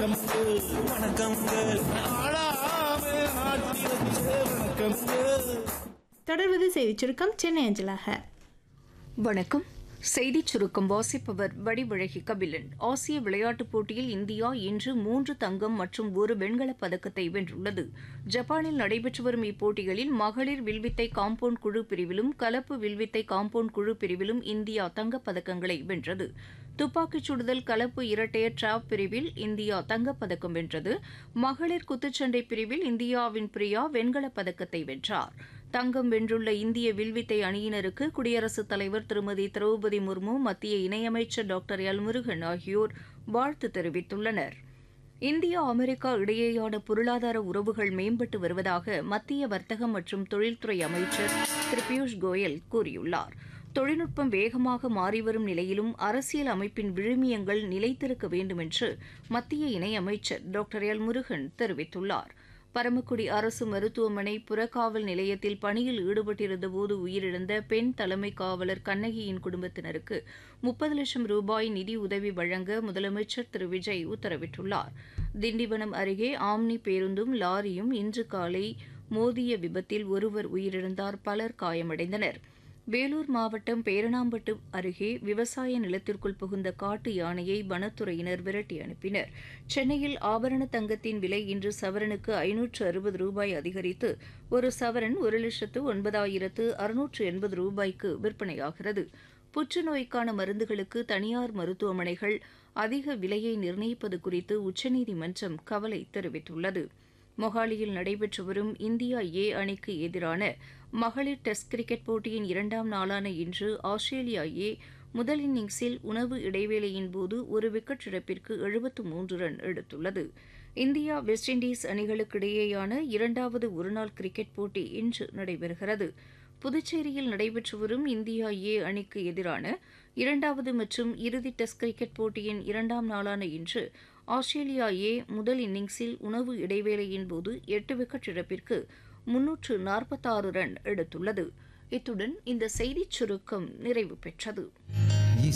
வணக்கம்ங்க வணக்கம்ங்க ஆளாமே ஆட்சி வணக்கம்ங்க தொடர்வது செய்திச் சுருக்கம் சென்னை அஞ்சலாக வணக்கம் செய்திச் சுருக்கம் வாசிப்பவர் வடிவழகி கபிலன் ஆசிய விளையாட்டுப் போட்டியில் இந்தியா இன்று மூன்று தங்கம் மற்றும் ஒரு வெண்கலப் பதக்கத்தை வென்றுள்ளது ஜப்பானில் நடைபெற்று வரும் இப்போட்டிகளில் மகளிர் வில்வித்தை காம்பவுண்ட் குழு பிரிவிலும் கலப்பு வில்வித்தை காம்பவுண்ட் குழு பிரிவிலும் இந்தியா தங்கப் பதக்கங்களை வென்றது துப்பாக்கிச் சுடுதல் கலப்பு இரட்டையர் டிராப் பிரிவில் இந்தியா தங்கப்பதக்கம் வென்றது மகளிர் குத்துச்சண்டை பிரிவில் இந்தியாவின் பிரியா வெண்கலப் பதக்கத்தை வென்றார் தங்கம் வென்றுள்ள இந்திய வில்வித்தை அணியினருக்கு குடியரசுத் தலைவர் திருமதி திரௌபதி முர்மு மத்திய இணையமைச்சர் டாக்டர் எல் முருகன் ஆகியோர் வாழ்த்து தெரிவித்துள்ளனர் இந்தியா அமெரிக்கா இடையேயான பொருளாதார உறவுகள் மேம்பட்டு வருவதாக மத்திய வர்த்தகம் மற்றும் தொழில்துறை அமைச்சர் திரு பியூஷ் கோயல் கூறியுள்ளார் தொழில்நுட்பம் வேகமாக மாறிவரும் நிலையிலும் அரசியல் அமைப்பின் விழுமியங்கள் நிலைத்திருக்க வேண்டும் என்று மத்திய இணையமைச்சர் டாக்டர் எல் முருகன் தெரிவித்துள்ளார் பரமக்குடி அரசு மருத்துவமனை புறக்காவல் நிலையத்தில் பணியில் ஈடுபட்டிருந்தபோது உயிரிழந்த பெண் தலைமை காவலர் கண்ணகியின் குடும்பத்தினருக்கு முப்பது லட்சம் ரூபாய் நிதி உதவி வழங்க முதலமைச்சர் திரு விஜய் உத்தரவிட்டுள்ளார் திண்டிவனம் அருகே ஆம்னி பேருந்தும் லாரியும் இன்று காலை மோதிய விபத்தில் ஒருவர் உயிரிழந்தார் பலர் காயமடைந்தனர் வேலூர் மாவட்டம் பேரணாம்பட்டு அருகே விவசாய நிலத்திற்குள் புகுந்த காட்டு யானையை வனத்துறையினர் விரட்டி அனுப்பினர் சென்னையில் ஆபரண தங்கத்தின் விலை இன்று சவரனுக்கு ஐநூற்று அறுபது ரூபாய் அதிகரித்து ஒரு சவரன் ஒரு லட்சத்து ஒன்பதாயிரத்து அறுநூற்று எண்பது ரூபாய்க்கு விற்பனையாகிறது புற்றுநோய்க்கான மருந்துகளுக்கு தனியார் மருத்துவமனைகள் அதிக விலையை நிர்ணயிப்பது குறித்து உச்சநீதிமன்றம் கவலை தெரிவித்துள்ளது மொஹாலியில் நடைபெற்று வரும் இந்தியா ஏ அணிக்கு எதிரான மகளிர் டெஸ்ட் கிரிக்கெட் போட்டியின் இரண்டாம் நாளான இன்று ஆஸ்திரேலியா ஏ முதல் இன்னிங்ஸில் உணவு இடைவேளையின் போது ஒரு விக்கெட் இழப்பிற்கு எழுபத்து மூன்று ரன் எடுத்துள்ளது இந்தியா வெஸ்ட் இண்டீஸ் அணிகளுக்கிடையேயான இரண்டாவது ஒருநாள் கிரிக்கெட் போட்டி இன்று நடைபெறுகிறது புதுச்சேரியில் நடைபெற்று வரும் இந்தியா ஏ அணிக்கு எதிரான இரண்டாவது மற்றும் இறுதி டெஸ்ட் கிரிக்கெட் போட்டியின் இரண்டாம் நாளான இன்று ஆஸ்திரேலியா ஏ முதல் இன்னிங்ஸில் உணவு இடைவேளையின் போது எட்டு விக்கெட் இழப்பிற்கு முன்னூற்று நாற்பத்தாறு ரன் எடுத்துள்ளது இத்துடன் இந்த செய்திச் சுருக்கம் நிறைவு பெற்றது